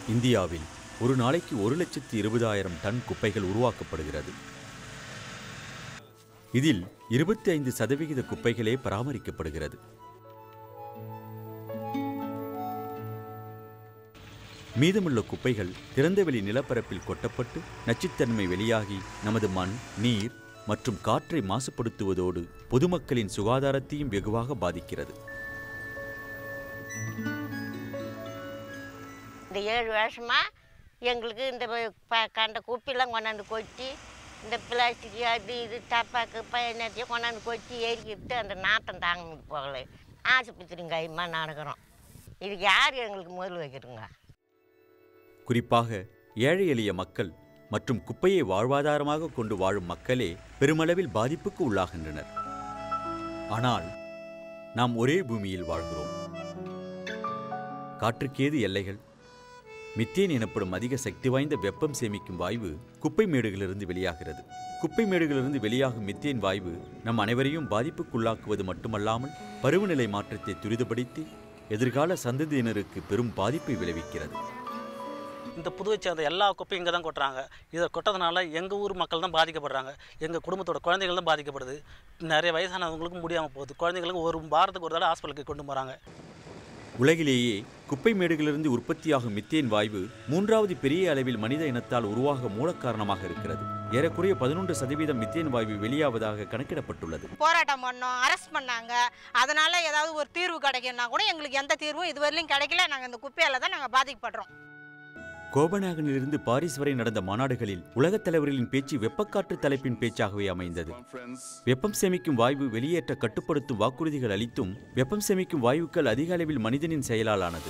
இந்தியாவில் ஒரு நாளைக்கு ஒரு லட்சத்து இருபதாயிரம் டன் குப்பைகள் உருவாக்கப்படுகிறது இதில் இருபத்தி ஐந்து சதவிகித குப்பைகளே பராமரிக்கப்படுகிறது மீதமுள்ள குப்பைகள் திறந்தவெளி நிலப்பரப்பில் கொட்டப்பட்டு நச்சுத்தன்மை வெளியாகி நமது மண் நீர் மற்றும் காற்றை மாசுபடுத்துவதோடு பொதுமக்களின் சுகாதாரத்தையும் வெகுவாக பாதிக்கிறது இந்த ஏழு வருஷமா எங்களுக்கு இந்த ப- கண்ட குப்பையெல்லாம் கொண்டாந்து கொட்டி இந்த பிளாஸ்டிக் அது இது டப்பாக்கு பயணத்தையும் கொண்டாந்து கொட்டி எரிக்கிட்டு அந்த நாட்டம் தாங்க முடியாது போகல ஆஸ்பத்திரிங்க கைமா நடக்கிறோம் இதுக்கு யார் எங்களுக்கு முதல் வைக்கிறோங்க குறிப்பாக ஏழை எளிய மக்கள் மற்றும் குப்பையை வாழ்வாதாரமாக கொண்டு வாழும் மக்களே பெருமளவில் பாதிப்புக்கு உள்ளாகின்றனர் ஆனால் நாம் ஒரே பூமியில் வாழ்கிறோம் காற்றுக்கேது எல்லைகள் மித்தேன் எனப்படும் அதிக சக்தி வாய்ந்த வெப்பம் சேமிக்கும் வாயு குப்பை மேடுகளிலிருந்து வெளியாகிறது குப்பை மேடுகளிலிருந்து வெளியாகும் மித்தேன் வாயு நம் அனைவரையும் பாதிப்புக்குள்ளாக்குவது மட்டுமல்லாமல் பருவநிலை மாற்றத்தை துரிதப்படுத்தி எதிர்கால சந்ததியினருக்கு பெரும் பாதிப்பை விளைவிக்கிறது இந்த புதுவை சேர்ந்த எல்லா குப்பையும் இங்கே தான் கொட்டுறாங்க இதை கொட்டதுனால எங்கள் ஊர் மக்கள் தான் பாதிக்கப்படுறாங்க எங்கள் குடும்பத்தோட குழந்தைகள் தான் பாதிக்கப்படுது நிறைய வயசானவங்களுக்கும் முடியாமல் போகுது குழந்தைங்களுக்கு ஒரு வாரத்துக்கு ஒரு தடவை ஹாஸ்பிட்டலுக்கு கொண்டு போகிறாங்க உலகிலேயே குப்பை மேடுகளிலிருந்து உற்பத்தியாகும் மித்தேன் வாயு மூன்றாவது பெரிய அளவில் மனித இனத்தால் உருவாக மூலக்காரணமாக இருக்கிறது ஏறக்குறைய பதினொன்று சதவீதம் மித்தேன் வாயு வெளியாவதாக கணக்கிடப்பட்டுள்ளது போராட்டம் பண்ணோம் அரெஸ்ட் பண்ணாங்க அதனால ஏதாவது ஒரு தீர்வு கிடைக்கும்னா கூட எங்களுக்கு எந்த தீர்வும் இதுவரையிலும் கிடைக்கல நாங்கள் இந்த குப்பையால தான் நாங்கள் பாதிக்கப்படுறோம் கோபனாகனிலிருந்து பாரிஸ் வரை நடந்த மாநாடுகளில் உலகத் தலைவர்களின் பேச்சு வெப்பக்காற்று தலைப்பின் பேச்சாகவே அமைந்தது வெப்பம் சேமிக்கும் வாயு வெளியேற்ற கட்டுப்படுத்தும் வாக்குறுதிகள் அளித்தும் வெப்பம் சேமிக்கும் வாயுக்கள் அதிக அளவில் மனிதனின் செயலாலானது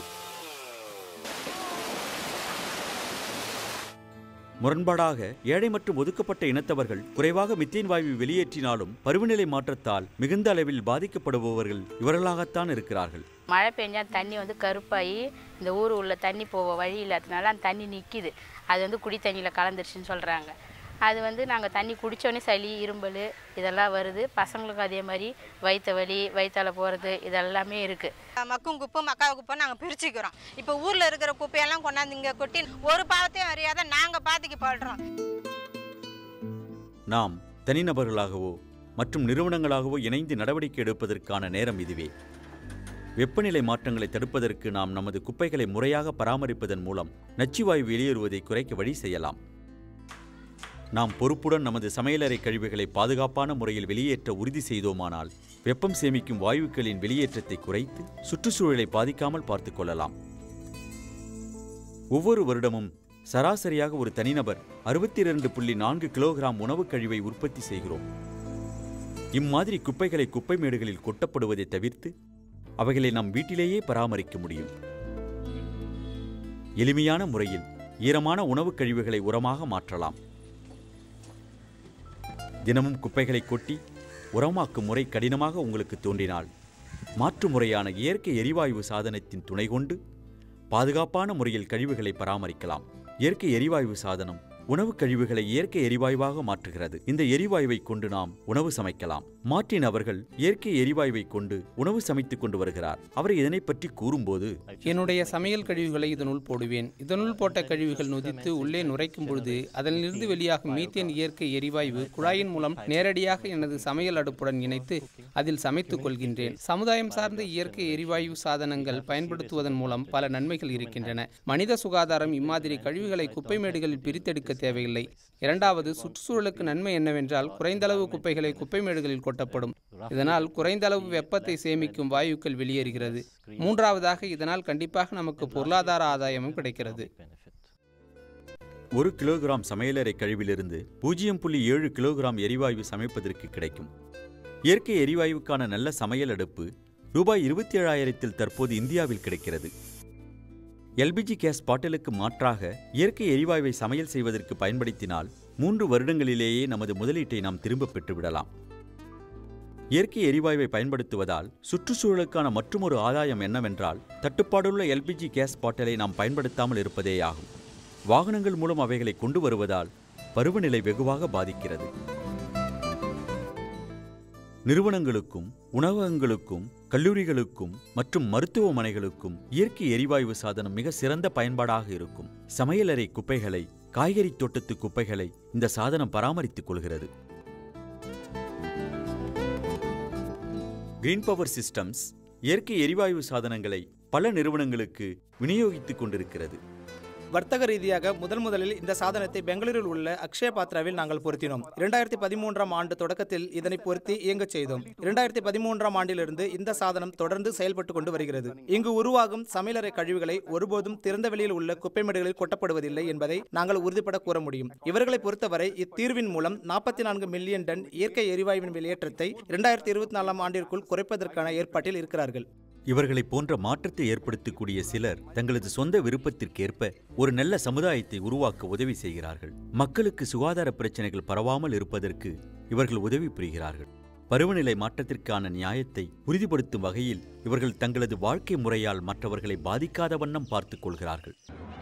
முரண்பாடாக ஏழை மற்றும் ஒதுக்கப்பட்ட இனத்தவர்கள் குறைவாக மித்தேன் வாயு வெளியேற்றினாலும் பருவநிலை மாற்றத்தால் மிகுந்த அளவில் பாதிக்கப்படுபவர்கள் இவர்களாகத்தான் இருக்கிறார்கள் மழை பெஞ்சா தண்ணி வந்து கருப்பாகி இந்த ஊர் உள்ள தண்ணி போக வழி இல்லாததுனால அந்த தண்ணி நிற்கிது அது வந்து குடி தண்ணியில் கலந்துருச்சுன்னு சொல்கிறாங்க அது வந்து நாங்கள் தண்ணி குடித்தோடனே சளி இரும்பல் இதெல்லாம் வருது பசங்களுக்கு அதே மாதிரி வயிற்று வலி வயிற்றால போகிறது இதெல்லாமே இருக்குது மக்கும் குப்பை மக்கா குப்பை நாங்கள் பிரிச்சுக்கிறோம் இப்போ ஊரில் இருக்கிற குப்பையெல்லாம் கொண்டாந்து இங்கே கொட்டி ஒரு பாவத்தையும் அறியாத நாங்கள் பாதிக்கப்படுறோம் நாம் தனிநபர்களாகவோ மற்றும் நிறுவனங்களாகவோ இணைந்து நடவடிக்கை எடுப்பதற்கான நேரம் இதுவே வெப்பநிலை மாற்றங்களை தடுப்பதற்கு நாம் நமது குப்பைகளை முறையாக பராமரிப்பதன் மூலம் நச்சுவாயு வெளியேறுவதை குறைக்க வழி செய்யலாம் நாம் பொறுப்புடன் நமது சமையலறை கழிவுகளை பாதுகாப்பான முறையில் வெளியேற்ற உறுதி செய்தோமானால் வெப்பம் சேமிக்கும் வாயுக்களின் வெளியேற்றத்தை குறைத்து சுற்றுச்சூழலை பாதிக்காமல் பார்த்துக் கொள்ளலாம் ஒவ்வொரு வருடமும் சராசரியாக ஒரு தனிநபர் அறுபத்தி இரண்டு புள்ளி நான்கு கிலோகிராம் உணவுக் கழிவை உற்பத்தி செய்கிறோம் இம்மாதிரி குப்பைகளை குப்பை மேடுகளில் கொட்டப்படுவதை தவிர்த்து அவைகளை நம் வீட்டிலேயே பராமரிக்க முடியும் எளிமையான முறையில் ஈரமான உணவுக் கழிவுகளை உரமாக மாற்றலாம் தினமும் குப்பைகளை கொட்டி உரமாக்கும் முறை கடினமாக உங்களுக்கு தோன்றினால் மாற்று முறையான இயற்கை எரிவாயு சாதனத்தின் துணை கொண்டு பாதுகாப்பான முறையில் கழிவுகளை பராமரிக்கலாம் இயற்கை எரிவாயு சாதனம் உணவு கழிவுகளை இயற்கை எரிவாயுவாக மாற்றுகிறது இந்த எரிவாயுவை கொண்டு நாம் உணவு சமைக்கலாம் மார்ட்டின் அவர்கள் இயற்கை எரிவாயுவை கொண்டு உணவு சமைத்துக் கொண்டு வருகிறார் அவர் இதனை பற்றி கூறும்போது என்னுடைய சமையல் கழிவுகளை இதனுள் போடுவேன் இதனுள் போட்ட கழிவுகள் நொதித்து உள்ளே நுரைக்கும் பொழுது அதனிலிருந்து வெளியாகும் மீத்தேன் இயற்கை எரிவாயு குழாயின் மூலம் நேரடியாக எனது சமையல் அடுப்புடன் இணைத்து அதில் சமைத்துக் கொள்கின்றேன் சமுதாயம் சார்ந்த இயற்கை எரிவாயு சாதனங்கள் பயன்படுத்துவதன் மூலம் பல நன்மைகள் இருக்கின்றன மனித சுகாதாரம் இம்மாதிரி கழிவுகளை குப்பை மேடுகளில் பிரித்தெடுக்க தேவையில்லை இரண்டாவது சுற்றுச்சூழலுக்கு நன்மை என்னவென்றால் குறைந்தளவு குப்பைகளை குப்பை மேடுகளில் கொட்டப்படும் இதனால் குறைந்த அளவு வெப்பத்தை சேமிக்கும் வாயுக்கள் வெளியேறுகிறது மூன்றாவதாக இதனால் கண்டிப்பாக நமக்கு பொருளாதார ஆதாயமும் கிடைக்கிறது ஒரு கிலோகிராம் சமையலறை கழிவிலிருந்து பூஜ்ஜியம் புள்ளி ஏழு கிலோகிராம் எரிவாயு சமைப்பதற்கு கிடைக்கும் இயற்கை எரிவாயுவுக்கான நல்ல சமையல் அடுப்பு ரூபாய் இருபத்தி ஏழாயிரத்தில் தற்போது இந்தியாவில் கிடைக்கிறது எல்பிஜி கேஸ் பாட்டிலுக்கு மாற்றாக இயற்கை எரிவாயுவை சமையல் செய்வதற்கு பயன்படுத்தினால் மூன்று வருடங்களிலேயே நமது முதலீட்டை நாம் திரும்பப் பெற்றுவிடலாம் இயற்கை எரிவாயுவை பயன்படுத்துவதால் சுற்றுச்சூழலுக்கான மற்றுமொரு ஆதாயம் என்னவென்றால் தட்டுப்பாடுள்ள எல்பிஜி கேஸ் பாட்டிலை நாம் பயன்படுத்தாமல் இருப்பதேயாகும் வாகனங்கள் மூலம் அவைகளை கொண்டு வருவதால் பருவநிலை வெகுவாக பாதிக்கிறது நிறுவனங்களுக்கும் உணவகங்களுக்கும் கல்லூரிகளுக்கும் மற்றும் மருத்துவமனைகளுக்கும் இயற்கை எரிவாயு சாதனம் மிக சிறந்த பயன்பாடாக இருக்கும் சமையலறை குப்பைகளை காய்கறி தோட்டத்து குப்பைகளை இந்த சாதனம் பராமரித்துக் கொள்கிறது கிரீன் பவர் சிஸ்டம்ஸ் இயற்கை எரிவாயு சாதனங்களை பல நிறுவனங்களுக்கு விநியோகித்துக் கொண்டிருக்கிறது வர்த்தக ரீதியாக முதன் முதலில் இந்த சாதனத்தை பெங்களூரில் உள்ள அக்ஷய பாத்ராவில் நாங்கள் பொருத்தினோம் இரண்டாயிரத்தி பதிமூன்றாம் ஆண்டு தொடக்கத்தில் இதனை பொருத்தி இயங்கச் செய்தோம் இரண்டாயிரத்தி பதிமூன்றாம் ஆண்டிலிருந்து இந்த சாதனம் தொடர்ந்து செயல்பட்டு கொண்டு வருகிறது இங்கு உருவாகும் சமையலறை கழிவுகளை ஒருபோதும் திறந்த வெளியில் உள்ள குப்பைமேடுகளில் கொட்டப்படுவதில்லை என்பதை நாங்கள் உறுதிப்பட கூற முடியும் இவர்களை பொறுத்தவரை இத்தீர்வின் மூலம் நாற்பத்தி நான்கு மில்லியன் டன் இயற்கை எரிவாயுவின் வெளியேற்றத்தை இரண்டாயிரத்தி இருபத்தி நாலாம் ஆண்டிற்குள் குறைப்பதற்கான ஏற்பாட்டில் இருக்கிறார்கள் இவர்களைப் போன்ற மாற்றத்தை ஏற்படுத்தக்கூடிய சிலர் தங்களது சொந்த விருப்பத்திற்கேற்ப ஒரு நல்ல சமுதாயத்தை உருவாக்க உதவி செய்கிறார்கள் மக்களுக்கு சுகாதார பிரச்சனைகள் பரவாமல் இருப்பதற்கு இவர்கள் உதவி புரிகிறார்கள் பருவநிலை மாற்றத்திற்கான நியாயத்தை உறுதிப்படுத்தும் வகையில் இவர்கள் தங்களது வாழ்க்கை முறையால் மற்றவர்களை பாதிக்காத வண்ணம் பார்த்துக் கொள்கிறார்கள்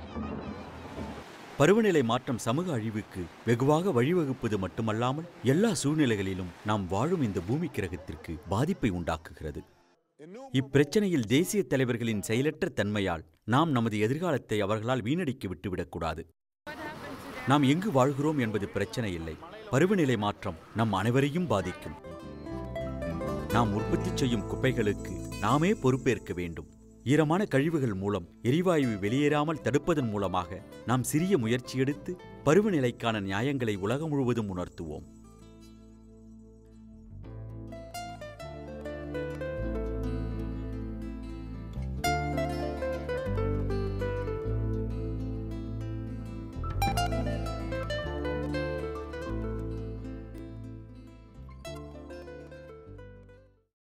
பருவநிலை மாற்றம் சமூக அழிவுக்கு வெகுவாக வழிவகுப்பது மட்டுமல்லாமல் எல்லா சூழ்நிலைகளிலும் நாம் வாழும் இந்த பூமி கிரகத்திற்கு பாதிப்பை உண்டாக்குகிறது இப்பிரச்சனையில் தேசிய தலைவர்களின் செயலற்ற தன்மையால் நாம் நமது எதிர்காலத்தை அவர்களால் வீணடிக்க விட்டுவிடக்கூடாது நாம் எங்கு வாழ்கிறோம் என்பது பிரச்சனை இல்லை பருவநிலை மாற்றம் நம் அனைவரையும் பாதிக்கும் நாம் உற்பத்தி செய்யும் குப்பைகளுக்கு நாமே பொறுப்பேற்க வேண்டும் ஈரமான கழிவுகள் மூலம் எரிவாயு வெளியேறாமல் தடுப்பதன் மூலமாக நாம் சிறிய முயற்சி எடுத்து பருவநிலைக்கான நியாயங்களை உலகம் முழுவதும் உணர்த்துவோம்